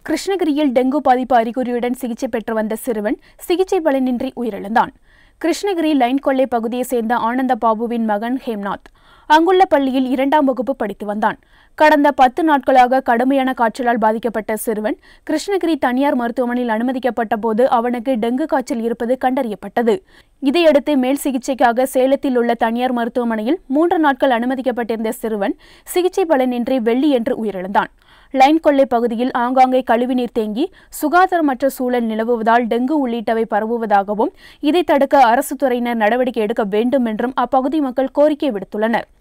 கிருஷ்ணகிரியில் டெங்கு பாதிப்பு அறிகுறியுடன் சிகிச்சை பெற்று வந்த சிறுவன் சிகிச்சை பலனின்றி உயிரிழந்தான் கிருஷ்ணகிரி லைன் கொள்ளை பகுதியைச் சேர்ந்த ஆனந்த பாபுவின் மகன் ஹேம்நாத் அங்குள்ள பள்ளியில் இரண்டாம் வகுப்பு படித்து வந்தான் கடந்த பத்து நாட்களாக கடுமையான காய்ச்சலால் பாதிக்கப்பட்ட சிறுவன் கிருஷ்ணகிரி தனியார் மருத்துவமனையில் அனுமதிக்கப்பட்ட போது அவனுக்கு டெங்கு காய்ச்சல் இருப்பது கண்டறியப்பட்டது இதையடுத்து மேல் சிகிச்சைக்காக சேலத்தில் உள்ள தனியார் மருத்துவமனையில் மூன்று நாட்கள் அனுமதிக்கப்பட்டிருந்த சிறுவன் சிகிச்சை பலனின்றி வெள்ளியன்று உயிரிழந்தான் லைன் கொள்ளை பகுதியில் ஆங்காங்கே கழிவுநீர் தேங்கி சுகாதாரமற்ற சூழல் நிலவுவதால் டெங்கு உள்ளிட்டவை பரவுவதாகவும் இதை தடுக்க அரசு துறையினர் நடவடிக்கை எடுக்க வேண்டும் என்றும் அப்பகுதி மக்கள் கோரிக்கை விடுத்துள்ளனர்